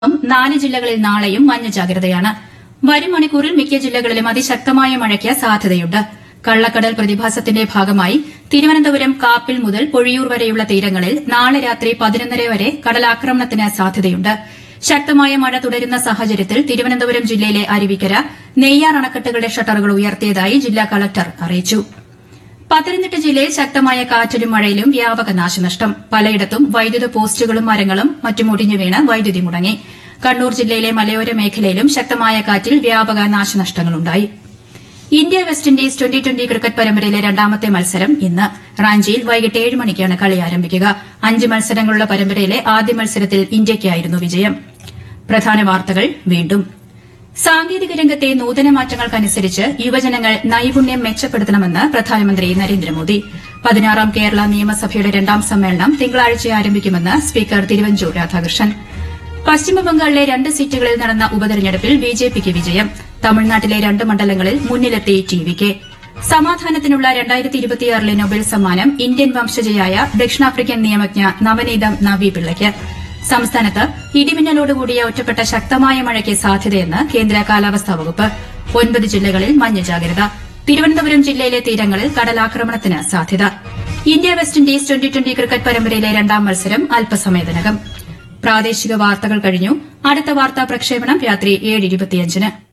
നാല് ജില്ലകളിൽ നാളെയും മഞ്ഞ ജാഗ്രതയാണ് വരും മണിക്കൂറിൽ മിക്ക ജില്ലകളിലും അതിശക്തമായ മഴയ്ക്ക് സാധ്യതയുണ്ട് കള്ളക്കടൽ പ്രതിഭാസത്തിന്റെ ഭാഗമായി തിരുവനന്തപുരം കാപ്പിൽ മുതൽ പൊഴിയൂർ വരെയുള്ള തീരങ്ങളിൽ നാളെ രാത്രി പതിനൊന്നര വരെ കടലാക്രമണത്തിന് സാധ്യതയുണ്ട് ശക്തമായ മഴ തുടരുന്ന സാഹചര്യത്തിൽ തിരുവനന്തപുരം ജില്ലയിലെ അരുവിക്കര നെയ്യാർ അണക്കെട്ടുകളുടെ ഷട്ടറുകൾ ഉയർത്തിയതായി ജില്ലാ കളക്ടർ അറിയിച്ചു പത്തനംതിട്ട ജില്ലയിൽ ശക്തമായ കാറ്റിലും മഴയിലും വ്യാപക നാശനഷ്ടം പലയിടത്തും വൈദ്യുത പോസ്റ്റുകളും മരങ്ങളും മറ്റും ഒടിഞ്ഞു വീണ് വൈദ്യുതി മുടങ്ങി കണ്ണൂർ ജില്ലയിലെ മലയോര മേഖലയിലും ശക്തമായ കാറ്റിൽ വ്യാപക നാശനഷ്ടങ്ങളുണ്ടായി India West Indies twenty twenty cricket പരമ്പരയിലെ രണ്ടാമത്തെ മത്സരം ഇന്ന് റാഞ്ചിയിൽ വൈകിട്ട് ഏഴ് മണിക്കാണ് കളി ആരംഭിക്കുക അഞ്ച് മത്സരങ്ങളുള്ള പരമ്പരയിലെ ആദ്യ മത്സരത്തിൽ ഇന്ത്യയ്ക്കായിരുന്നു വിജയം പ്രധാന വാർത്തകൾ വീണ്ടും സാങ്കേതിക രംഗത്തെ നൂതന മാറ്റങ്ങൾക്കനുസരിച്ച് യുവജനങ്ങൾ നൈപുണ്യം മെച്ചപ്പെടുത്തണമെന്ന് പ്രധാനമന്ത്രി നരേന്ദ്രമോദി പതിനാറാം കേരള നിയമസഭയുടെ രണ്ടാം സമ്മേളനം തിങ്കളാഴ്ച ആരംഭിക്കുമെന്ന് സ്പീക്കർ തിരുവഞ്ചൂർ രാധാകൃഷ്ണൻ പശ്ചിമബംഗാളിലെ രണ്ട് സീറ്റുകളിൽ നടന്ന ഉപതെരഞ്ഞെടുപ്പിൽ ബിജെപിക്ക് വിജയം തമിഴ്നാട്ടിലെ രണ്ട് മണ്ഡലങ്ങളിൽ മുന്നിലെത്തി ടിവിക്ക് സമാധാനത്തിനുള്ള രണ്ടായിരത്തി ഇരുപത്തിയാറിലെ നൊബേൽ സമ്മാനം ഇന്ത്യൻ വംശജയായ ദക്ഷിണാഫ്രിക്കൻ നിയമജ്ഞ നവനീതം നവി പിള്ളയ്ക്ക് സംസ്ഥാനത്ത് ഇടിമിന്നലോടുകൂടിയ ഒറ്റപ്പെട്ട ശക്തമായ മഴയ്ക്ക് സാധ്യതയെന്ന് കേന്ദ്ര കാലാവസ്ഥാ വകുപ്പ് ഒൻപത് ജില്ലകളിൽ മഞ്ഞ ജാഗ്രത തിരുവനന്തപുരം ജില്ലയിലെ തീരങ്ങളിൽ കടലാക്രമണത്തിന് സാധ്യത India West Indies twenty twenty cricket പരമ്പരയിലെ രണ്ടാം മത്സരം അല്പസമയത്തിനകം പ്രാദേശിക വാർത്തകൾ കഴിഞ്ഞു അടുത്ത വാർത്താ പ്രക്ഷേപണം രാത്രി ഏഴ് ഇരുപത്തിയഞ്ചിന്